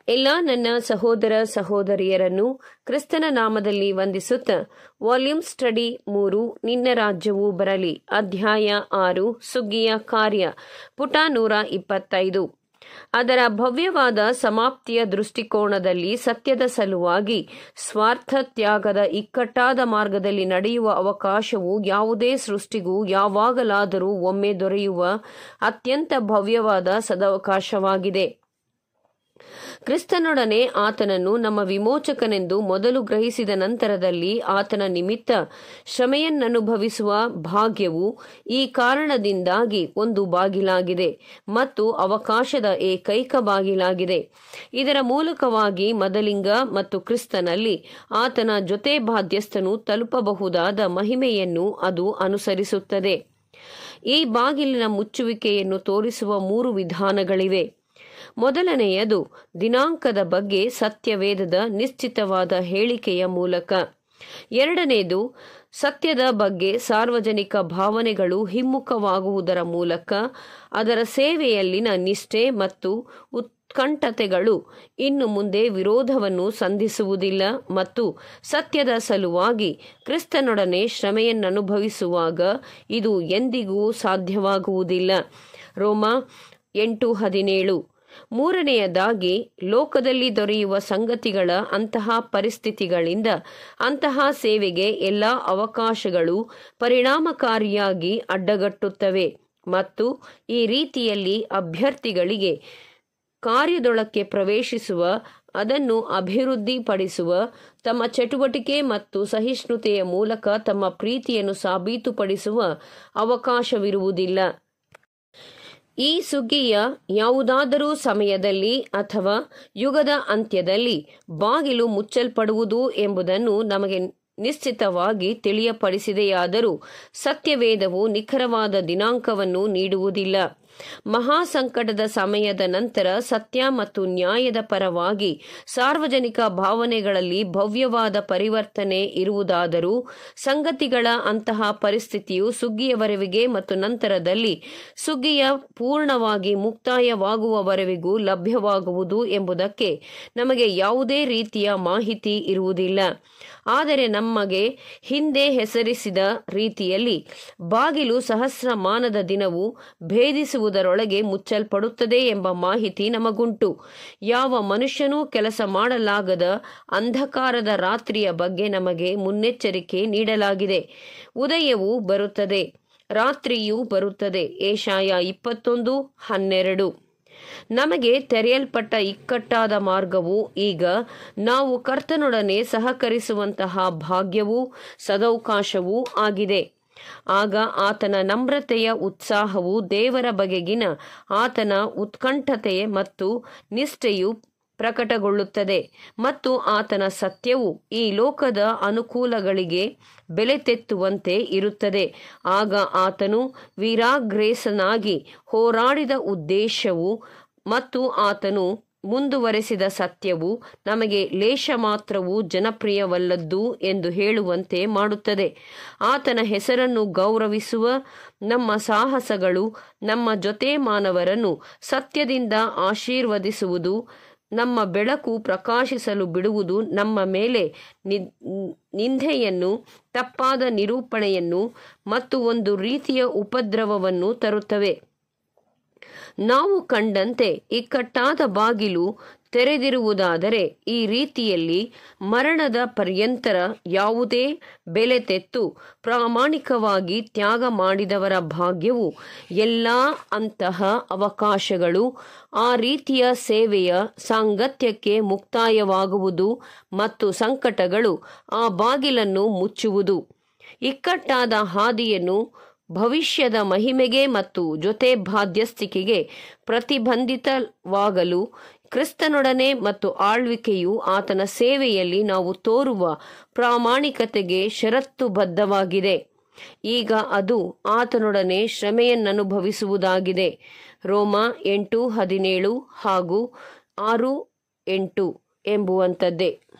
ಎಲ್ಲ ನನ್ನ ಸಹೋದರ ಸಹೋದರಿಯರನ್ನು ಕ್ರಿಸ್ತನ ನಾಮದಲ್ಲಿ ವಂದಿಸುತ್ತ ವಾಲ್ಯೂಮ್ ಸ್ಟಡಿ ಮೂರು ನಿನ್ನ ರಾಜ್ಯವು ಬರಲಿ ಅಧ್ಯಾಯ ಆರು ಸುಗ್ಗಿಯ ಕಾರ್ಯ ಪುಟ ನೂರ ಇಪ್ಪತ್ತೈದು ಅದರ ಭವ್ಯವಾದ ಸಮಾಪ್ತಿಯ ದೃಷ್ಟಿಕೋನದಲ್ಲಿ ಸತ್ಯದ ಸಲುವಾಗಿ ಸ್ವಾರ್ಥ ತ್ಯಾಗದ ಇಕ್ಕಟ್ಟಾದ ಮಾರ್ಗದಲ್ಲಿ ನಡೆಯುವ ಅವಕಾಶವು ಯಾವುದೇ ಸೃಷ್ಟಿಗೂ ಯಾವಾಗಲಾದರೂ ಒಮ್ಮೆ ದೊರೆಯುವ ಅತ್ಯಂತ ಭವ್ಯವಾದ ಸದವಕಾಶವಾಗಿದೆ ಕ್ರಿಸ್ತನೊಡನೆ ಆತನನ್ನು ನಮ್ಮ ವಿಮೋಚಕನೆಂದು ಮೊದಲು ಗ್ರಹಿಸಿದ ನಂತರದಲ್ಲಿ ಆತನ ನಿಮಿತ್ತ ಶ್ರಮೆಯನ್ನನುಭವಿಸುವ ಭಾಗ್ಯವು ಈ ಕಾರಣದಿಂದಾಗಿ ಒಂದು ಬಾಗಿಲಾಗಿದೆ ಮತ್ತು ಅವಕಾಶದ ಏಕೈಕ ಬಾಗಿಲಾಗಿದೆ ಇದರ ಮೂಲಕವಾಗಿ ಮದಲಿಂಗ ಮತ್ತು ಕ್ರಿಸ್ತನಲ್ಲಿ ಆತನ ಜೊತೆ ಬಾಧ್ಯಸ್ಥನು ತಲುಪಬಹುದಾದ ಮಹಿಮೆಯನ್ನು ಅದು ಅನುಸರಿಸುತ್ತದೆ ಈ ಬಾಗಿಲಿನ ಮುಚ್ಚುವಿಕೆಯನ್ನು ತೋರಿಸುವ ಮೂರು ವಿಧಾನಗಳಿವೆ ಮೊದಲನೆಯದು ದಿನಾಂಕದ ಬಗ್ಗೆ ಸತ್ಯವೇದದ ನಿಶ್ಚಿತವಾದ ಹೇಳಿಕೆಯ ಮೂಲಕ ಎರಡನೆಯದು ಸತ್ಯದ ಬಗ್ಗೆ ಸಾರ್ವಜನಿಕ ಭಾವನೆಗಳು ಹಿಮ್ಮುಖವಾಗುವುದರ ಮೂಲಕ ಅದರ ಸೇವೆಯಲ್ಲಿನ ನಿಷ್ಠೆ ಮತ್ತು ಉತ್ಕಂಠತೆಗಳು ಇನ್ನು ಮುಂದೆ ವಿರೋಧವನ್ನು ಸಂಧಿಸುವುದಿಲ್ಲ ಮತ್ತು ಸತ್ಯದ ಸಲುವಾಗಿ ಕ್ರಿಸ್ತನೊಡನೆ ಶ್ರಮೆಯನ್ನನುಭವಿಸುವಾಗ ಇದು ಎಂದಿಗೂ ಸಾಧ್ಯವಾಗುವುದಿಲ್ಲ ರೋಮ ಎಂಟು ಹದಿನೇಳು ಮೂರನೆಯದಾಗಿ ಲೋಕದಲ್ಲಿ ದೊರೆಯುವ ಸಂಗತಿಗಳ ಅಂತಹ ಪರಿಸ್ಥಿತಿಗಳಿಂದ ಅಂತಹ ಸೇವೆಗೆ ಎಲ್ಲ ಅವಕಾಶಗಳು ಪರಿಣಾಮಕಾರಿಯಾಗಿ ಅಡ್ಡಗಟ್ಟುತ್ತವೆ ಮತ್ತು ಈ ರೀತಿಯಲ್ಲಿ ಅಭ್ಯರ್ಥಿಗಳಿಗೆ ಕಾರ್ಯದೊಳಕ್ಕೆ ಪ್ರವೇಶಿಸುವ ಅದನ್ನು ಅಭಿವೃದ್ಧಿಪಡಿಸುವ ತಮ್ಮ ಚಟುವಟಿಕೆ ಮತ್ತು ಸಹಿಷ್ಣುತೆಯ ಮೂಲಕ ತಮ್ಮ ಪ್ರೀತಿಯನ್ನು ಸಾಬೀತುಪಡಿಸುವ ಅವಕಾಶವಿರುವುದಿಲ್ಲ ಈ ಸುಗ್ಗಿಯ ಯಾವುದಾದರೂ ಸಮಯದಲ್ಲಿ ಅಥವಾ ಯುಗದ ಅಂತ್ಯದಲ್ಲಿ ಬಾಗಿಲು ಮುಚ್ಚಲ್ಪಡುವುದು ಎಂಬುದನ್ನು ನಮಗೆ ನಿಶ್ಚಿತವಾಗಿ ತಿಳಿಯಪಡಿಸಿದೆಯಾದರೂ ಸತ್ಯವೇದವು ನಿಖರವಾದ ದಿನಾಂಕವನ್ನು ನೀಡುವುದಿಲ್ಲ ಮಹಾಸಂಕಟದ ಸಮಯದ ನಂತರ ಸತ್ಯ ಮತ್ತು ನ್ಯಾಯದ ಪರವಾಗಿ ಸಾರ್ವಜನಿಕ ಭಾವನೆಗಳಲ್ಲಿ ಭವ್ಯವಾದ ಪರಿವರ್ತನೆ ಇರುವುದಾದರೂ ಸಂಗತಿಗಳ ಅಂತಹ ಪರಿಸ್ಥಿತಿಯು ಸುಗ್ಗಿಯವರೆವಿಗೆ ಮತ್ತು ನಂತರದಲ್ಲಿ ಸುಗ್ಗಿಯ ಪೂರ್ಣವಾಗಿ ಮುಕ್ತಾಯವಾಗುವವರೆವಿಗೂ ಲಭ್ಯವಾಗುವುದು ಎಂಬುದಕ್ಕೆ ನಮಗೆ ಯಾವುದೇ ರೀತಿಯ ಮಾಹಿತಿ ಇರುವುದಿಲ್ಲ ಆದರೆ ನಮಗೆ ಹಿಂದೆ ಹೆಸರಿಸಿದ ರೀತಿಯಲ್ಲಿ ಬಾಗಿಲು ಸಹಸ್ರಮಾನದ ದಿನವು ಭೇದಿಸುವುದರೊಳಗೆ ಮುಚ್ಚಲ್ಪಡುತ್ತದೆ ಎಂಬ ಮಾಹಿತಿ ನಮಗುಂಟು ಯಾವ ಮನುಷ್ಯನೂ ಕೆಲಸ ಮಾಡಲಾಗದ ಅಂಧಕಾರದ ರಾತ್ರಿಯ ಬಗ್ಗೆ ನಮಗೆ ಮುನ್ನೆಚ್ಚರಿಕೆ ನೀಡಲಾಗಿದೆ ಉದಯವು ಬರುತ್ತದೆ ರಾತ್ರಿಯೂ ಬರುತ್ತದೆ ಏಷಾಯ ಇಪ್ಪತ್ತೊಂದು ಹನ್ನೆರಡು ನಮಗೆ ತೆರೆಯಲ್ಪಟ್ಟ ಇಕ್ಕಟ್ಟಾದ ಮಾರ್ಗವು ಈಗ ನಾವು ಕರ್ತನೊಡನೆ ಸಹಕರಿಸುವಂತಹ ಭಾಗ್ಯವೂ ಸದವಕಾಶವೂ ಆಗಿದೆ ಆಗ ಆತನ ನಮ್ರತೆಯ ಉತ್ಸಾಹವು ದೇವರ ಬಗೆಗಿನ ಆತನ ಉತ್ಕಂಠತೆ ಮತ್ತು ನಿಷ್ಠೆಯು ಪ್ರಕಟಗೊಳ್ಳುತ್ತದೆ ಮತ್ತು ಆತನ ಸತ್ಯವು ಈ ಲೋಕದ ಅನುಕೂಲಗಳಿಗೆ ಬೆಲೆ ತೆತ್ತುವಂತೆ ಇರುತ್ತದೆ ಆಗ ಆತನು ವೀರಾಗ್ರೇಸನಾಗಿ ಹೋರಾಡಿದ ಉದ್ದೇಶವು ಮತ್ತು ಆತನು ಮುಂದುವರೆಸಿದ ಸತ್ಯವು ನಮಗೆ ಲೇಷ ಮಾತ್ರವೂ ಜನಪ್ರಿಯವಲ್ಲದ್ದು ಎಂದು ಹೇಳುವಂತೆ ಮಾಡುತ್ತದೆ ಆತನ ಹೆಸರನ್ನು ಗೌರವಿಸುವ ನಮ್ಮ ಸಾಹಸಗಳು ನಮ್ಮ ಜೊತೆ ಮಾನವರನ್ನು ಸತ್ಯದಿಂದ ಆಶೀರ್ವದಿಸುವುದು ನಮ್ಮ ಬೆಳಕು ಪ್ರಕಾಶಿಸಲು ಬಿಡುವುದು ನಮ್ಮ ಮೇಲೆ ನಿಂದೆಯನ್ನು ತಪ್ಪಾದ ನಿರೂಪಣೆಯನ್ನು ಮತ್ತು ಒಂದು ರೀತಿಯ ಉಪದ್ರವವನ್ನು ತರುತ್ತವೆ ನಾವು ಕಂಡಂತೆ ಇಕ್ಕಟ್ಟಾದ ಬಾಗಿಲು ತೆರೆದಿರುವುದಾದರೆ ಈ ರೀತಿಯಲ್ಲಿ ಮರಣದ ಪರ್ಯಂತರ ಯಾವುದೇ ಬೆಲೆ ತೆತ್ತು ಪ್ರಾಮಾಣಿಕವಾಗಿ ತ್ಯಾಗ ಮಾಡಿದವರ ಭಾಗ್ಯವು ಎಲ್ಲ ಅಂತಹ ಅವಕಾಶಗಳು ಆ ರೀತಿಯ ಸೇವೆಯ ಸಾಂಗತ್ಯಕ್ಕೆ ಮುಕ್ತಾಯವಾಗುವುದು ಮತ್ತು ಸಂಕಟಗಳು ಆ ಬಾಗಿಲನ್ನು ಮುಚ್ಚುವುದು ಇಕ್ಕಟ್ಟಾದ ಹಾದಿಯನ್ನು ಭವಿಷ್ಯದ ಮಹಿಮೆಗೆ ಮತ್ತು ಜೊತೆ ಬಾಧ್ಯಸ್ಥಿಕೆಗೆ ಪ್ರತಿಬಂಧಿತವಾಗಲು ಕ್ರಿಸ್ತನೊಡನೆ ಮತ್ತು ಆಳ್ವಿಕೆಯು ಆತನ ಸೇವೆಯಲ್ಲಿ ನಾವು ತೋರುವ ಪ್ರಾಮಾಣಿಕತೆಗೆ ಷರತ್ತುಬದ್ಧವಾಗಿದೆ ಈಗ ಅದು ಆತನೊಡನೆ ಶ್ರಮೆಯನ್ನನುಭವಿಸುವುದಾಗಿದೆ ರೋಮ ಎಂಟು ಹದಿನೇಳು ಹಾಗೂ ಆರು ಎಂಟು ಎಂಬುವಂಥದ್ದೇ